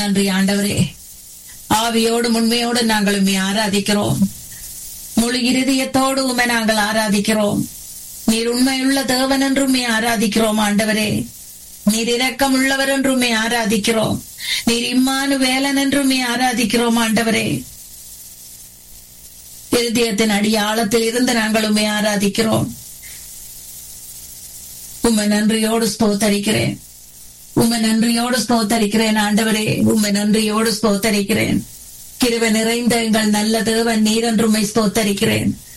நன்றி ஆண்டவரே ஆவியோடு உண்மையோடு நாங்கள் உண்மை ஆராதிக்கிறோம் முழு இருதயத்தோடு உண்மை நாங்கள் ஆராதிக்கிறோம் நீர் உண்மையுள்ள தேவன் என்று உண்மை ஆராதிக்கிறோம் ஆண்டவரே நீர் இரக்கம் உள்ளவர் என்று உண்மை ஆராதிக்கிறோம் நீர் இம்மானு வேலன் என்று உண்மை ஆராதிக்கிறோம் ஆண்டவரே இருதயத்தின் அடியாளத்தில் இருந்து நாங்கள் உண்மை ஆராதிக்கிறோம் உண்மை நன்றியோடு ஸ்தோத்தரிக்கிறேன் உண்மை நன்றியோடு ஸ்தோத்தரிக்கிறேன் ஆண்டவரே உண்மை நன்றியோடு ஸ்தோத்தரிக்கிறேன் கிருப நிறைந்த எங்கள் நல்ல தேவன் நீர் என்று உண்மை ஸ்தோத்தரிக்கிறேன்